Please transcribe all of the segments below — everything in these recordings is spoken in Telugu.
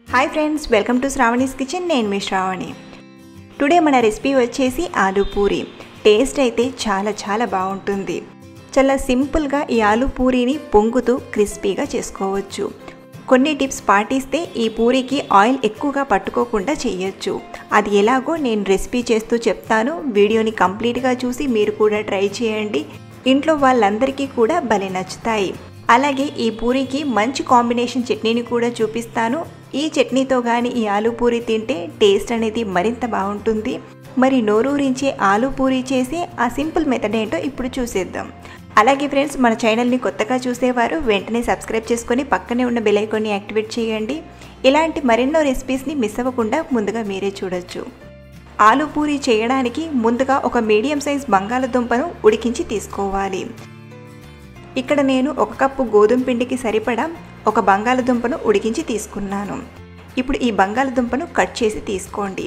hi friends welcome to Sravani's kitchen నేను మీ శ్రావణి టుడే మన రెసిపీ వచ్చేసి ఆలూ పూరి టేస్ట్ అయితే చాలా చాలా బాగుంటుంది చాలా సింపుల్గా ఈ ఆలూ పూరీని పొంగుతూ క్రిస్పీగా చేసుకోవచ్చు కొన్ని టిప్స్ పాటిస్తే ఈ పూరికి ఆయిల్ ఎక్కువగా పట్టుకోకుండా చేయొచ్చు అది ఎలాగో నేను రెసిపీ చేస్తూ చెప్తాను వీడియోని కంప్లీట్గా చూసి మీరు కూడా ట్రై చేయండి ఇంట్లో వాళ్ళందరికీ కూడా భలే నచ్చుతాయి అలాగే ఈ పూరికి మంచి కాంబినేషన్ చట్నీని కూడా చూపిస్తాను ఈ చట్నీతో కానీ ఈ ఆలూ పూరి తింటే టేస్ట్ అనేది మరింత బాగుంటుంది మరి నోరూరించే ఆలూ పూరి చేసే ఆ సింపుల్ మెథడ్ ఏంటో ఇప్పుడు చూసేద్దాం అలాగే ఫ్రెండ్స్ మన ఛానల్ని కొత్తగా చూసేవారు వెంటనే సబ్స్క్రైబ్ చేసుకొని పక్కనే ఉన్న బెల్ ఐకాన్ని యాక్టివేట్ చేయండి ఇలాంటి మరెన్నో రెసిపీస్ని మిస్ అవ్వకుండా ముందుగా మీరే చూడొచ్చు ఆలూ పూరి చేయడానికి ముందుగా ఒక మీడియం సైజ్ బంగాళదుంపను ఉడికించి తీసుకోవాలి ఇక్కడ నేను ఒక కప్పు గోధుమ పిండికి సరిపడా ఒక బంగాళదుంపను ఉడికించి తీసుకున్నాను ఇప్పుడు ఈ బంగాళదుంపను కట్ చేసి తీసుకోండి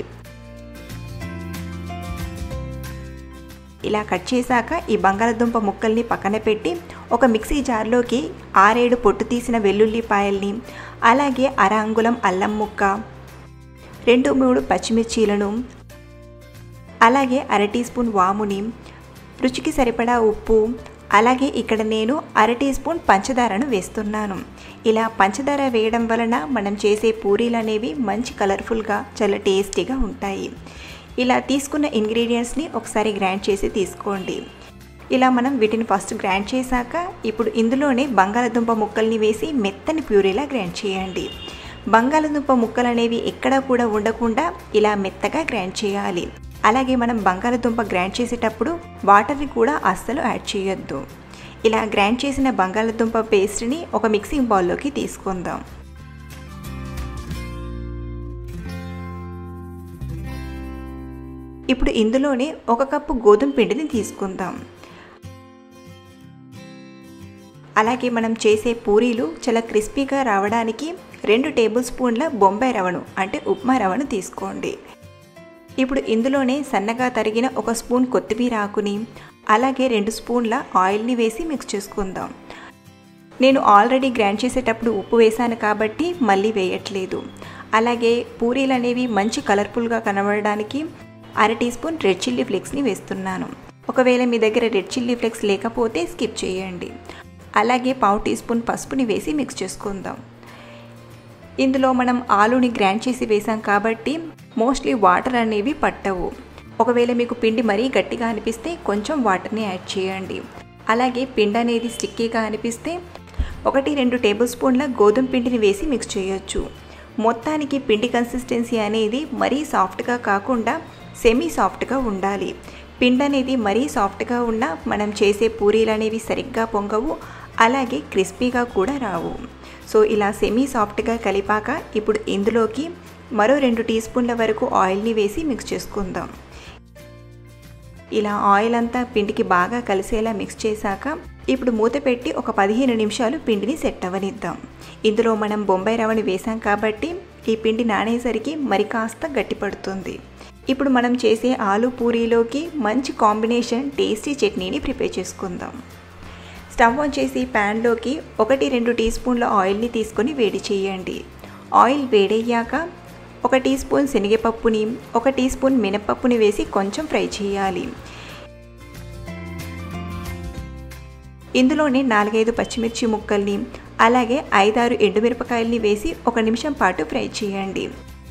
ఇలా కట్ చేశాక ఈ బంగాళదుంప ముక్కల్ని పక్కన పెట్టి ఒక మిక్సీ జార్లోకి ఆరేడు పొట్టు తీసిన వెల్లుల్లిపాయల్ని అలాగే అర అంగుళం అల్లం ముక్క రెండు మూడు పచ్చిమిర్చీలను అలాగే అర టీ స్పూన్ వాముని రుచికి సరిపడా ఉప్పు అలాగే ఇక్కడ నేను అర టీ స్పూన్ పంచదారను వేస్తున్నాను ఇలా పంచదార వేయడం వలన మనం చేసే పూరీలు అనేవి మంచి కలర్ఫుల్గా చాలా టేస్టీగా ఉంటాయి ఇలా తీసుకున్న ఇంగ్రీడియంట్స్ని ఒకసారి గ్రైండ్ చేసి తీసుకోండి ఇలా మనం వీటిని ఫస్ట్ గ్రైండ్ చేశాక ఇప్పుడు ఇందులోనే బంగాళదుంప ముక్కల్ని వేసి మెత్తని ప్యూరీలా గ్రైండ్ చేయండి బంగాళదుంప ముక్కలు అనేవి ఎక్కడా కూడా ఉండకుండా ఇలా మెత్తగా గ్రైండ్ చేయాలి అలాగే మనం బంగాళదుంప గ్రైండ్ చేసేటప్పుడు వాటర్ని కూడా అస్సలు యాడ్ చేయొద్దు ఇలా గ్రైండ్ చేసిన బంగాళదుంప పేస్ట్ని ఒక మిక్సింగ్ బౌల్లోకి తీసుకుందాం ఇప్పుడు ఇందులోనే ఒక కప్పు గోధుమ పిండిని తీసుకుందాం అలాగే మనం చేసే పూరీలు చాలా క్రిస్పీగా రావడానికి రెండు టేబుల్ స్పూన్ల బొంబాయి రవ్వను అంటే ఉప్మా రవ్వను తీసుకోండి ఇప్పుడు ఇందులోనే సన్నగా తరిగిన ఒక స్పూన్ కొత్తిమీర ఆకుని అలాగే రెండు స్పూన్ల ఆయిల్ని వేసి మిక్స్ చేసుకుందాం నేను ఆల్రెడీ గ్రైండ్ చేసేటప్పుడు ఉప్పు వేశాను కాబట్టి మళ్ళీ వేయట్లేదు అలాగే పూరీలు అనేవి మంచి కలర్ఫుల్గా కనబడడానికి అర టీ స్పూన్ రెడ్ చిల్లీ ఫ్లేక్స్ని వేస్తున్నాను ఒకవేళ మీ దగ్గర రెడ్ చిల్లీ ఫ్లేక్స్ లేకపోతే స్కిప్ చేయండి అలాగే పావు టీ స్పూన్ పసుపుని వేసి మిక్స్ చేసుకుందాం ఇందులో మనం ఆలూని గ్రైండ్ చేసి వేసాం కాబట్టి మోస్ట్లీ వాటర్ అనేవి పట్టవు ఒకవేళ మీకు పిండి మరీ గట్టిగా అనిపిస్తే కొంచెం వాటర్ని యాడ్ చేయండి అలాగే పిండి అనేది స్టిక్కీగా అనిపిస్తే ఒకటి రెండు టేబుల్ స్పూన్ల గోధుమ పిండిని వేసి మిక్స్ చేయొచ్చు మొత్తానికి పిండి కన్సిస్టెన్సీ అనేది మరీ సాఫ్ట్గా కాకుండా సెమీ సాఫ్ట్గా ఉండాలి పిండి అనేది మరీ సాఫ్ట్గా ఉన్నా మనం చేసే పూరీలు అనేవి సరిగ్గా పొంగవు అలాగే క్రిస్పీగా కూడా రావు సో ఇలా సెమీ సాఫ్ట్గా కలిపాక ఇప్పుడు ఇందులోకి మరో రెండు టీ స్పూన్ల వరకు ఆయిల్ని వేసి మిక్స్ చేసుకుందాం ఇలా ఆయిల్ అంతా పిండికి బాగా కలిసేలా మిక్స్ చేశాక ఇప్పుడు మూత పెట్టి ఒక పదిహేను నిమిషాలు పిండిని సెట్ అవ్వనిద్దాం ఇందులో మనం బొంబాయి రవ్వని వేసాం కాబట్టి ఈ పిండి నానేసరికి మరి కాస్త గట్టిపడుతుంది ఇప్పుడు మనం చేసే ఆలు పూరీలోకి మంచి కాంబినేషన్ టేస్టీ చట్నీని ప్రిపేర్ చేసుకుందాం స్టవ్ ఆన్ చేసి ప్యాన్లోకి ఒకటి రెండు టీ స్పూన్ల ఆయిల్ని తీసుకొని వేడి చేయండి ఆయిల్ వేడయ్యాక ఒక టీ స్పూన్ శనగపప్పుని ఒక టీ స్పూన్ మినపప్పుని వేసి కొంచెం ఫ్రై చేయాలి ఇందులోనే నాలుగైదు పచ్చిమిర్చి ముక్కల్ని అలాగే ఐదారు ఎండుమిరపకాయల్ని వేసి ఒక నిమిషం పాటు ఫ్రై చేయండి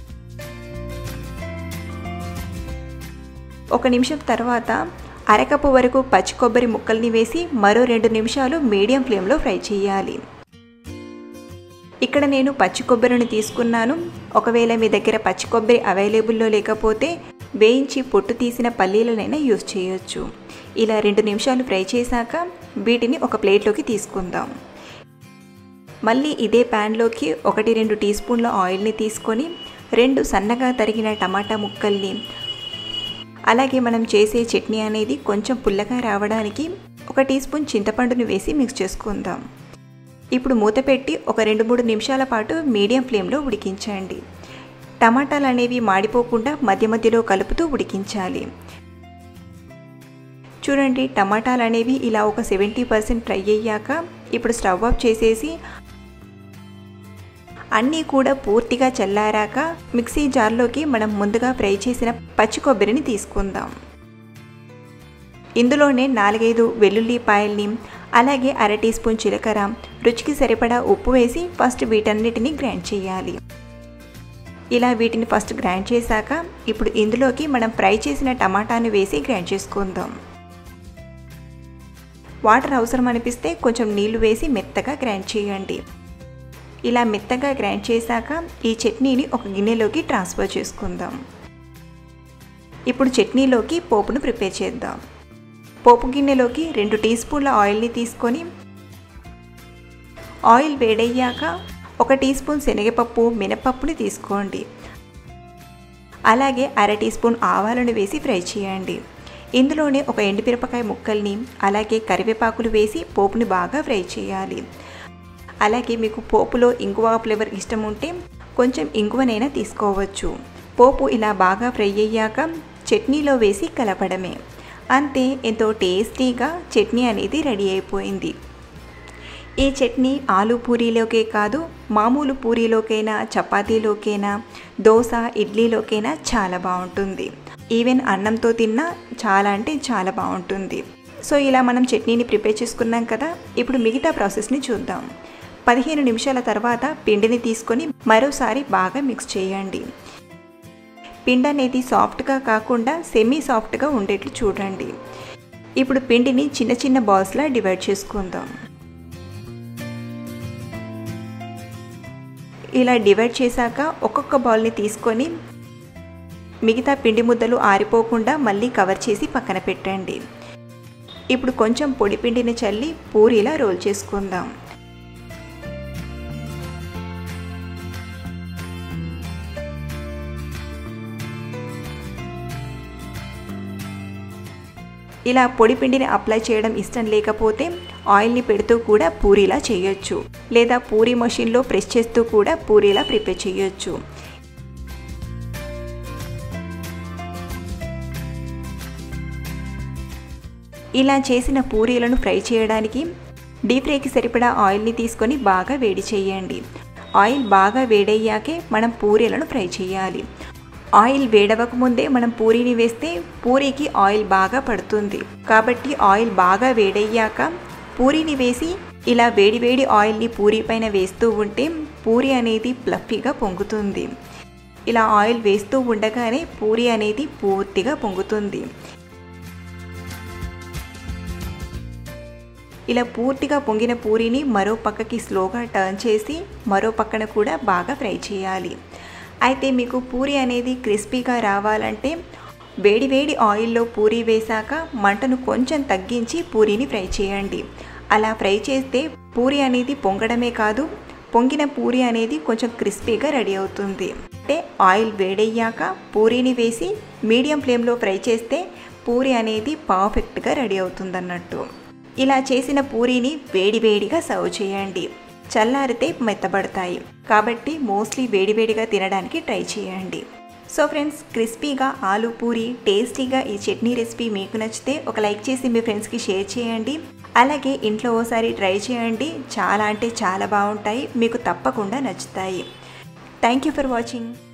ఒక నిమిషం తర్వాత అరకప్పు వరకు పచ్చి కొబ్బరి ముక్కల్ని వేసి మరో రెండు నిమిషాలు మీడియం ఫ్లేమ్లో ఫ్రై చేయాలి ఇక్కడ నేను పచ్చి కొబ్బరిని తీసుకున్నాను ఒకవేళ మీ దగ్గర పచ్చి కొబ్బరి అవైలబుల్లో లేకపోతే వేయించి పొట్టు తీసిన పల్లీలనైనా యూజ్ చేయొచ్చు ఇలా రెండు నిమిషాలు ఫ్రై చేశాక వీటిని ఒక ప్లేట్లోకి తీసుకుందాం మళ్ళీ ఇదే ప్యాన్లోకి ఒకటి రెండు టీ స్పూన్ల ఆయిల్ని తీసుకొని రెండు సన్నగా తరిగిన టమాటా ముక్కల్ని అలాగే మనం చేసే చట్నీ అనేది కొంచెం పుల్లగా రావడానికి ఒక టీ స్పూన్ చింతపండుని వేసి మిక్స్ చేసుకుందాం ఇప్పుడు మూత పెట్టి ఒక రెండు మూడు నిమిషాల పాటు మీడియం ఫ్లేమ్లో ఉడికించండి టమాటాలు అనేవి మాడిపోకుండా మధ్య మధ్యలో కలుపుతూ ఉడికించాలి చూడండి టమాటాలు అనేవి ఇలా ఒక సెవెంటీ పర్సెంట్ ఫ్రై అయ్యాక ఇప్పుడు స్టవ్ ఆఫ్ చేసేసి అన్నీ కూడా పూర్తిగా చల్లారాక మిక్సీ జార్లోకి మనం ముందుగా ఫ్రై చేసిన పచ్చి కొబ్బరిని తీసుకుందాం ఇందులోనే నాలుగైదు వెల్లుల్లిపాయల్ని అలాగే అర టీ స్పూన్ జీలకర్ర రుచికి సరిపడా ఉప్పు వేసి ఫస్ట్ వీటన్నిటిని గ్రైండ్ చేయాలి ఇలా వీటిని ఫస్ట్ గ్రైండ్ చేశాక ఇప్పుడు ఇందులోకి మనం ఫ్రై చేసిన టమాటాను వేసి గ్రైండ్ చేసుకుందాం వాటర్ అవసరం అనిపిస్తే కొంచెం నీళ్లు వేసి మెత్తగా గ్రైండ్ చేయండి ఇలా మెత్తగా గ్రైండ్ చేశాక ఈ చట్నీని ఒక గిన్నెలోకి ట్రాన్స్ఫర్ చేసుకుందాం ఇప్పుడు చట్నీలోకి పోపును ప్రిపేర్ చేద్దాం పోపు గిన్నెలోకి రెండు టీ స్పూన్ల ఆయిల్ని తీసుకొని ఆయిల్ వేడయ్యాక ఒక టీ స్పూన్ శనగపప్పు మినపప్పుని తీసుకోండి అలాగే అర టీ స్పూన్ ఆవాలను వేసి ఫ్రై చేయండి ఇందులోనే ఒక ఎండుమిరపకాయ ముక్కల్ని అలాగే కరివేపాకులు వేసి పోపుని బాగా ఫ్రై చేయాలి అలాగే మీకు పోపులో ఇంగువ ఫ్లేవర్ ఇష్టం ఉంటే కొంచెం ఇంగువనైనా తీసుకోవచ్చు పోపు ఇలా బాగా ఫ్రై అయ్యాక చట్నీలో వేసి కలపడమే అంతే ఎంతో టేస్టీగా చట్నీ అనేది రెడీ అయిపోయింది ఈ చట్నీ ఆలు పూరీలోకే కాదు మామూలు పూరీలోకైనా చపాతీలోకైనా దోశ ఇడ్లీలోకైనా చాలా బాగుంటుంది ఈవెన్ అన్నంతో తిన్నా చాలా అంటే చాలా బాగుంటుంది సో ఇలా మనం చట్నీని ప్రిపేర్ చేసుకున్నాం కదా ఇప్పుడు మిగతా ప్రాసెస్ని చూద్దాం పదిహేను నిమిషాల తర్వాత పిండిని తీసుకొని మరోసారి బాగా మిక్స్ చేయండి పిండి అనేది సాఫ్ట్గా కాకుండా సెమీ సాఫ్ట్గా ఉండేట్లు చూడండి ఇప్పుడు పిండిని చిన్న చిన్న బాల్స్లా డివైడ్ చేసుకుందాం ఇలా డివైడ్ చేశాక ఒక్కొక్క బాల్ని తీసుకొని మిగతా పిండి ముద్దలు ఆరిపోకుండా మళ్ళీ కవర్ చేసి పక్కన పెట్టండి ఇప్పుడు కొంచెం పొడి పిండిని చల్లి పూరీలా రోల్ చేసుకుందాం ఇలా పొడి పిండిని అప్లై చేయడం ఇష్టం లేకపోతే ఆయిల్ని పెడుతూ కూడా పూరీలా చేయొచ్చు లేదా పూరీ మషిన్లో ప్రెస్ చేస్తూ కూడా పూరీలా ప్రిపేర్ చేయొచ్చు ఇలా చేసిన పూరీలను ఫ్రై చేయడానికి డీప్ ఫ్రైకి సరిపడా ఆయిల్ని తీసుకొని బాగా వేడి చేయండి ఆయిల్ బాగా వేడయ్యాకే మనం పూరీలను ఫ్రై చేయాలి ఆయిల్ వేడవక ముందే మనం పూరీని వేస్తే పూరీకి ఆయిల్ బాగా పడుతుంది కాబట్టి ఆయిల్ బాగా వేడయ్యాక పూరీని వేసి ఇలా వేడివేడి ఆయిల్ని పూరీ పైన వేస్తూ ఉంటే పూరి అనేది ప్లఫీగా పొంగుతుంది ఇలా ఆయిల్ వేస్తూ ఉండగానే పూరి అనేది పూర్తిగా పొంగుతుంది ఇలా పూర్తిగా పొంగిన పూరిని మరో పక్కకి స్లోగా టర్న్ చేసి మరో పక్కన కూడా బాగా ఫ్రై చేయాలి అయితే మీకు పూరి అనేది క్రిస్పీగా రావాలంటే వేడి వేడి ఆయిల్లో పూరి వేశాక మంటను కొంచెం తగ్గించి పూరీని ఫ్రై చేయండి అలా ఫ్రై చేస్తే పూరి అనేది పొంగడమే కాదు పొంగిన పూరి అనేది కొంచెం క్రిస్పీగా రెడీ అవుతుంది అంటే ఆయిల్ వేడయ్యాక పూరీని వేసి మీడియం ఫ్లేమ్లో ఫ్రై చేస్తే పూరి అనేది పర్ఫెక్ట్గా రెడీ అవుతుందన్నట్టు ఇలా చేసిన పూరీని వేడివేడిగా సర్వ్ చేయండి చల్లారితే మెత్తబడతాయి కాబట్టి మోస్ట్లీ వేడివేడిగా తినడానికి ట్రై చేయండి సో ఫ్రెండ్స్ క్రిస్పీగా ఆలు పూరి టేస్టీగా ఈ చట్నీ రెసిపీ మీకు నచ్చితే ఒక లైక్ చేసి మీ ఫ్రెండ్స్కి షేర్ చేయండి అలాగే ఇంట్లో ఓసారి ట్రై చేయండి చాలా అంటే చాలా బాగుంటాయి మీకు తప్పకుండా నచ్చుతాయి థ్యాంక్ యూ ఫర్ వాచింగ్